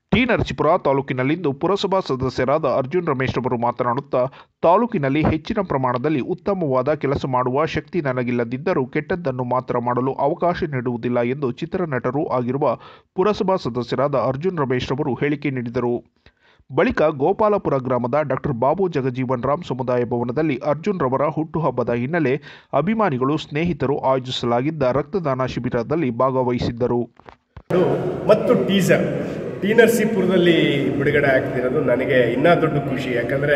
T Narasipura ತಾಲೂಕಿನಲ್ಲಿಂದು ಪುರಸಭಾ ಸದಸ್ಯರಾದ ಅರ್ಜುನ್ ರಮೇಶ್ ರವರು ಮಾತನಾಡುತ್ತಾ ತಾಲೂಕಿನಲ್ಲಿ ಹೆಚ್ಚಿನ ಪ್ರಮಾಣದಲ್ಲಿ ಉತ್ತಮವಾದ ಕೆಲಸ ಮಾಡುವ ಶಕ್ತಿ ನನಗಿಲ್ಲದಿದ್ದರೂ ಕೆಟ್ಟದ್ದನ್ನು ಮಾತ್ರ ಮಾಡಲು ಅವಕಾಶ ನೀಡುವುದಿಲ್ಲ ಎಂದು ಚಿತ್ರನಟರೂ ಆಗಿರುವ ಪುರಸಭಾ ಸದಸ್ಯರಾದ ಅರ್ಜುನ್ ರಮೇಶ್ ರವರು ಹೇಳಿಕೆ ನೀಡಿದರು ಬಳಿಕ ಗೋಪಾಲಪುರ ಗ್ರಾಮದ ಡಾಕ್ಟರ್ ಬಾಬು ಜಗಜೀವನ್ ರಾಮ್ ಸಮುದಾಯ ಭವನದಲ್ಲಿ ಅರ್ಜುನ್ ರವರ ಹುಟ್ಟುಹಬ್ಬದ ಹಿನ್ನೆಲೆ ಅಭಿಮಾನಿಗಳು ಸ್ನೇಹಿತರು ಆಯೋಜಿಸಲಾಗಿದ್ದ ರಕ್ತದಾನ ಶಿಬಿರದಲ್ಲಿ ಭಾಗವಹಿಸಿದ್ದರು ಮತ್ತು ಟೀಸರ್ ಟಿ ನರಸೀಪುರದಲ್ಲಿ ಬಿಡುಗಡೆ ಆಗ್ತಿರೋದು ನನಗೆ ಇನ್ನೂ ದೊಡ್ಡ ಖುಷಿ ಯಾಕಂದರೆ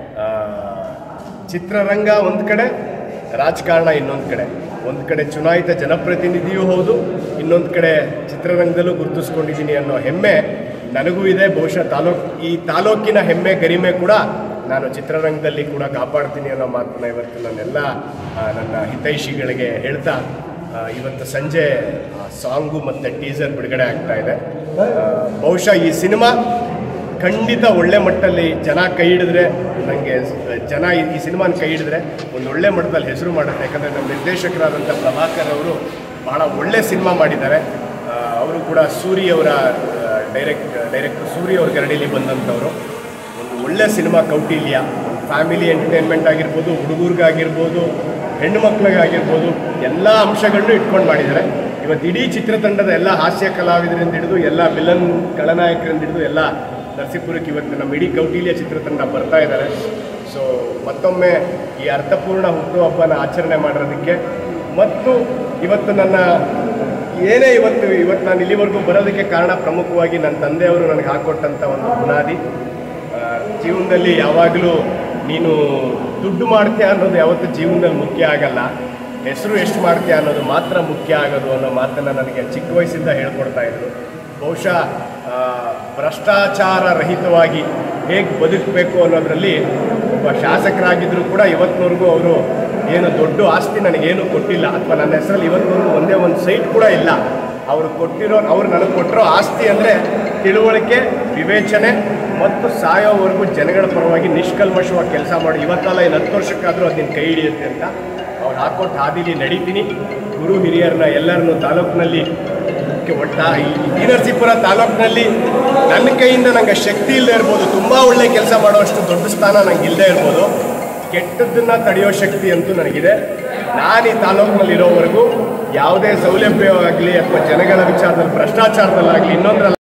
ಚಿತ್ರರಂಗ ಒಂದು ಕಡೆ ರಾಜಕಾರಣ ಇನ್ನೊಂದು ಕಡೆ ಒಂದು ಕಡೆ ಚುನಾಯಿತ ಜನಪ್ರತಿನಿಧಿಯೂ ಹೌದು ಇನ್ನೊಂದು ಕಡೆ ಚಿತ್ರರಂಗದಲ್ಲೂ ಗುರುತಿಸ್ಕೊಂಡಿದ್ದೀನಿ ಅನ್ನೋ ಹೆಮ್ಮೆ ನನಗೂ ಇದೆ ಬಹುಶಃ ತಾಲೂಕ್ ಈ ತಾಲೂಕಿನ ಹೆಮ್ಮೆ ಗರಿಮೆ ಕೂಡ ನಾನು ಚಿತ್ರರಂಗದಲ್ಲಿ ಕೂಡ ಕಾಪಾಡ್ತೀನಿ ಅನ್ನೋ ಮಾತನ್ನ ಇವತ್ತು ನನ್ನೆಲ್ಲ ಆ, ನನ್ನ ಹಿತೈಷಿಗಳಿಗೆ ಹೇಳ್ತಾ ಆ, ಇವತ್ತು ಸಂಜೆ ಸಾಂಗು ಮತ್ತು ಟೀಸರ್ ಬಿಡುಗಡೆ ಆಗ್ತಾ ಇದೆ ಆ, ಬಹುಶಃ ಈ ಸಿನಿಮಾ ಖಂಡಿತ ಒಳ್ಳೆ ಮಟ್ಟದಲ್ಲಿ ಜನ ಕೈ ಹಿಡಿದ್ರೆ ನನಗೆ ಜನ ಈ- ಈ ಸಿನಿಮಾನ ಕೈ ಹಿಡಿದ್ರೆ ಒಂದು ಒಳ್ಳೆ ಮಟ್ಟದಲ್ಲಿ ಹೆಸರು ಮಾಡುತ್ತೆ ಯಾಕಂದರೆ ನಮ್ಮ ನಿರ್ದೇಶಕರಾದಂಥ ಪ್ರಭಾಕರ್ ಅವರು ಬಹಳ ಒಳ್ಳೆ ಸಿನಿಮಾ ಮಾಡಿದ್ದಾರೆ ಆ, ಅವರು ಕೂಡ ಸೂರಿ ಅವರ ಡೈರೆಕ್ಟ್ ಡೈರೆಕ್ಟರ್ ಸೂರಿ ಅವ್ರ ಗರಡಿಲಿ ಬಂದಂಥವರು ಒಂದು ಒಳ್ಳೆ ಸಿನಿಮಾ ಕೌಟಿಲ್ಯ ಫ್ಯಾಮಿಲಿ ಎಂಟರ್ಟೈನ್ಮೆಂಟ್ ಆಗಿರ್ಬೋದು ಹುಡುಗರಿಗಾಗಿರ್ಬೋದು ಹೆಣ್ಣು ಮಕ್ಕಳಿಗಾಗಿರ್ಬೋದು ಎಲ್ಲ ಅಂಶಗಳನ್ನು ಇಟ್ಕೊಂಡು ಮಾಡಿದ್ದಾರೆ ಇವತ್ತು ಇಡೀ ಚಿತ್ರತಂಡದ ಎಲ್ಲ ಹಾಸ್ಯ ಕಲಾವಿದರಿಂದ ಹಿಡಿದು ಎಲ್ಲ ವಿಲನ್ ಖಳನಾಯಕರಿಂದ ಹಿಡಿದು ಎಲ್ಲ ನರಸೀಪುರಕ್ಕೆ ಇವತ್ತು ನಮ್ಮ ಇಡೀ ಕೌಟಿಲ್ಯ ಚಿತ್ರತಂಡ ಬರ್ತಾ ಇದ್ದಾರೆ ಸೊ ಮತ್ತೊಮ್ಮೆ ಈ ಅರ್ಥಪೂರ್ಣ ಹುಟ್ಟುಹಬ್ಬನ ಆಚರಣೆ ಮಾಡೋದಕ್ಕೆ ಮತ್ತು ಇವತ್ತು ನನ್ನ ಏನೇ ಇವತ್ತು ಇವತ್ತು ನಾನು ಇಲ್ಲಿವರೆಗೂ ಬರೋದಕ್ಕೆ ಕಾರಣ ಪ್ರಮುಖವಾಗಿ ನನ್ನ ತಂದೆಯವರು ನನಗೆ ಹಾಕೊಟ್ಟಂಥ ಒಂದು ಬುನಾದಿ ಆ, ಜೀವನದಲ್ಲಿ ಯಾವಾಗಲೂ ನೀನು ದುಡ್ಡು ಮಾಡ್ತೀಯ ಅನ್ನೋದು ಯಾವತ್ತೂ ಜೀವನದಲ್ಲಿ ಮುಖ್ಯ ಆಗಲ್ಲ ಹೆಸರು ಎಷ್ಟು ಮಾಡ್ತೀಯ ಅನ್ನೋದು ಮಾತ್ರ ಮುಖ್ಯ ಆಗೋದು ಅನ್ನೋ ಮಾತನ್ನು ನನಗೆ ಚಿಕ್ಕ ವಯಸ್ಸಿಂದ ಹೇಳ್ಕೊಡ್ತಾ ಇದ್ರು ಬಹುಶಃ ಆ, ಭ್ರಷ್ಟಾಚಾರ ರಹಿತವಾಗಿ ಹೇಗೆ ಬದುಕಬೇಕು ಅನ್ನೋದರಲ್ಲಿ ಒಬ್ಬ ಶಾಸಕರಾಗಿದ್ದರೂ ಕೂಡ ಇವತ್ತಿನವರೆಗೂ ಅವರು ಏನು ದೊಡ್ಡ ಆಸ್ತಿ ನನಗೇನು ಕೊಟ್ಟಿಲ್ಲ ಅಥವಾ ನನ್ನ ಹೆಸರಲ್ಲಿ ಇವತ್ತಿನವರೆಗೂ ಒಂದೇ ಒಂದು ಸೈಟ್ ಕೂಡ ಇಲ್ಲ ಅವರು ಕೊಟ್ಟಿರೋ ಅವ್ರು ನನಗೆ ಕೊಟ್ಟಿರೋ ಆಸ್ತಿ ಅಂದರೆ ತಿಳುವಳಿಕೆ ವಿವೇಚನೆ ಮತ್ತು ಸಾಯೋವರೆಗೂ ಜನಗಳ ಪರವಾಗಿ ನಿಷ್ಕಲ್ಮಶವಾಗಿ ಕೆಲಸ ಮಾಡಿ ಇವತ್ತಲ್ಲ ಇನ್ನು ಹತ್ತು ವರ್ಷಕ್ಕಾದರೂ ಅದು ನಿನ್ನ ಕೈ ಹಿಡಿಯುತ್ತೆ ಅಂತ ಅವ್ರು ಹಾಕೊಟ್ಟು ಹಾದಿಲಿ ನಡೀತೀನಿ ಗುರು ಹಿರಿಯರನ್ನ ಎಲ್ಲರನ್ನು ತಾಲೂಕಿನಲ್ಲಿ ಒಟ್ಟ ಈ ಈ ನರಸೀಪುರ ತಾಲೂಕಿನಲ್ಲಿ ನನ್ನ ಕೈಯಿಂದ ನಂಗೆ ಶಕ್ತಿ ಇಲ್ಲದೆ ಇರ್ಬೋದು ತುಂಬ ಒಳ್ಳೆ ಕೆಲಸ ಮಾಡುವಷ್ಟು ದೊಡ್ಡ ಸ್ಥಾನ ನಂಗೆ ಇಲ್ಲದೆ ಇರ್ಬೋದು ಕೆಟ್ಟದ್ದನ್ನು ತಡೆಯೋ ಶಕ್ತಿ ಅಂತೂ ನನಗಿದೆ ನಾನು ಈ ತಾಲೂಕಿನಲ್ಲಿ ಇರೋವರೆಗೂ ಯಾವುದೇ ಸೌಲಭ್ಯವಾಗಲಿ ಅಥವಾ ಜನಗಳ ವಿಚಾರದಲ್ಲಿ ಭ್ರಷ್ಟಾಚಾರದಲ್ಲಾಗಲಿ ಇನ್ನೊಂದರಲ್ಲಿ